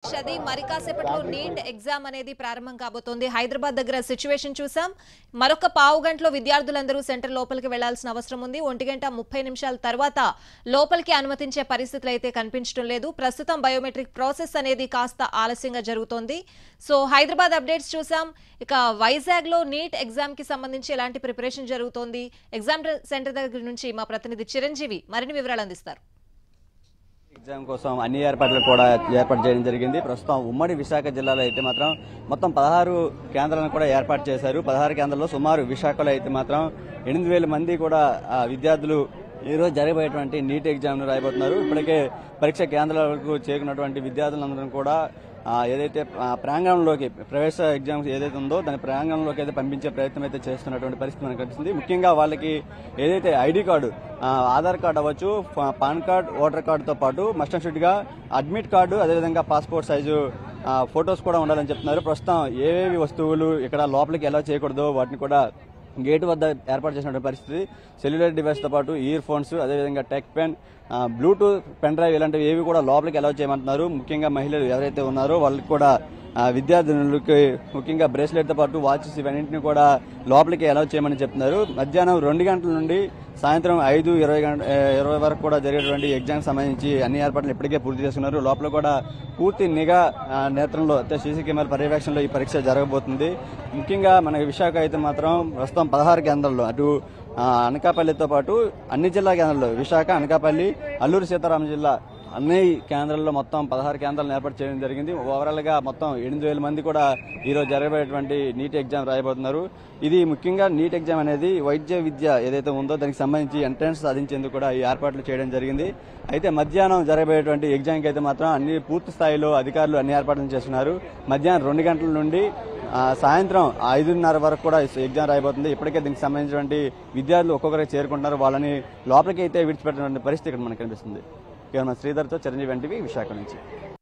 రమేష్ అది మరి కాసేపట్లో నీట్ ఎగ్జామ్ అనేది ప్రారంభం కాబోతోంది హైదరాబాద్ దగ్గర సిచ్యువేషన్ చూసాం మరొక పావు గంటలో విద్యార్థులందరూ సెంటర్ లోపలికి వెళ్లాల్సిన అవసరం ఉంది ఒంటి గంట ముప్పై నిమిషాల తర్వాత లోపలికి అనుమతించే పరిస్థితులు అయితే కనిపించడం లేదు ప్రస్తుతం బయోమెట్రిక్ ప్రాసెస్ అనేది కాస్త ఆలస్యంగా జరుగుతోంది సో హైదరాబాద్ అప్డేట్స్ చూసాం ఇక వైజాగ్ లో నీట్ ఎగ్జామ్ కి సంబంధించి ఎలాంటి ప్రిపరేషన్ జరుగుతోంది ఎగ్జామ్ సెంటర్ దగ్గర నుంచి మా ప్రతినిధి చిరంజీవి మరిన్ని వివరాలు అందిస్తారు ఎగ్జామ్ కోసం అన్ని ఏర్పాట్లు కూడా ఏర్పాటు చేయడం జరిగింది ప్రస్తుతం ఉమ్మడి విశాఖ జిల్లాలో అయితే మాత్రం మొత్తం పదహారు కేంద్రాలను కూడా ఏర్పాటు చేశారు పదహారు కేంద్రాల్లో సుమారు విశాఖలో అయితే మాత్రం ఎనిమిది వేల మంది కూడా ఆ, విద్యార్థులు ఈ రోజు జరగబోయేటువంటి నీట్ ఎగ్జామ్ను రాయబోతున్నారు ఇప్పటికే పరీక్ష కేంద్రాలకు చేరుకున్నటువంటి విద్యార్థులందరూ కూడా ఆ, ఏదైతే ఆ, ప్రాంగణంలోకి ప్రవేశ ఎగ్జామ్స్ ఏదైతే ఉందో దాని ప్రాంగణంలోకి అయితే పంపించే ప్రయత్నం అయితే చేస్తున్నటువంటి పరిస్థితి మనకు కనిపిస్తుంది ముఖ్యంగా వాళ్ళకి ఏదైతే ఐడి కార్డు ఆ, ఆధార్ కార్డు అవ్వచ్చు పా- పాన్ కార్డ్ ఓటర్ కార్డుతో పాటు మస్ట్ అండ్ షుడ్గా అడ్మిట్ కార్డు అదేవిధంగా పాస్పోర్ట్ సైజు ఆ, ఫొటోస్ కూడా ఉండాలని చెప్తున్నారు ప్రస్తుతం ఏవేవి వస్తువులు ఇక్కడ లోపలికి ఎలా చేయకూడదో వాటిని కూడా గేటు వద్ద ఏర్పాటు చేసినటువంటి పరిస్థితి సెల్యులర్ డివైస్తో పాటు ఇయర్ ఫోన్స్ అదేవిధంగా టెక్ పెన్ ఆ, బ్లూటూత్ పెన్ డ్రైవ్ ఇలాంటివి ఏవి కూడా లోపలికి అలౌ చేయమంటున్నారు ముఖ్యంగా మహిళలు ఎవరైతే ఉన్నారో వాళ్ళకి కూడా ఆ, విద్యార్థినులకి ముఖ్యంగా బ్రేస్లెట్తో పాటు వాచెస్ ఇవన్నింటిని కూడా లోపలికి అలౌ చేయమని చెప్తున్నారు మధ్యాహ్నం రెండు గంటల నుండి సాయంత్రం ఐదు ఇరవై గంట ఏ, ఇరవై వరకు కూడా జరిగేటువంటి ఎగ్జామ్ సంబంధించి అన్ని ఏర్పాట్లు ఇప్పటికే పూర్తి చేసుకున్నారు లోపల కూడా పూర్తి నిఘా ఆ, నేత్రంలో అంటే సీసీ కెమెరా పర్యవేక్షణలో ఈ పరీక్ష జరగబోతుంది ముఖ్యంగా మన విశాఖ అయితే మాత్రం ప్రస్తుతం పదహారు కేంద్రాల్లో అటు ఆ, అనకాపల్లితో పాటు అన్ని జిల్లా కేంద్రాల్లో విశాఖ అనకాపల్లి అల్లూరు సీతారామ జిల్లా అన్ని కేంద్రాల్లో మొత్తం పదహారు కేంద్రాలను ఏర్పాటు చేయడం జరిగింది ఓవరాల్ గా మొత్తం ఎనిమిది వేల మంది కూడా ఈ రోజు జరగబోయేటువంటి నీట్ ఎగ్జామ్ రాయబోతున్నారు ఇది ముఖ్యంగా నీట్ ఎగ్జామ్ అనేది వైద్య విద్య ఏదైతే ఉందో దానికి సంబంధించి ఎంట్రన్స్ సాధించేందుకు కూడా ఈ ఏర్పాట్లు చేయడం జరిగింది అయితే మధ్యాహ్నం జరగబోయేటువంటి ఎగ్జామ్కి అయితే మాత్రం అన్ని పూర్తి స్థాయిలో అధికారులు అన్ని ఏర్పాట్లు చేస్తున్నారు మధ్యాహ్నం రెండు గంటల నుండి ఆ, సాయంత్రం ఐదున్నర వరకు కూడా ఈ ఎగ్జామ్ రాయబోతుంది ఇప్పటికే దీనికి సంబంధించినటువంటి విద్యార్థులు ఒక్కొక్కరికి చేరుకుంటున్నారు వాళ్ళని లోపలికి అయితే విడిచిపెట్టినటువంటి పరిస్థితి ఇక్కడ మనకు కనిపిస్తుంది కేవలం శ్రీధర్తో చిరంజీవి ఎన్టీవీ విశాఖ నుంచి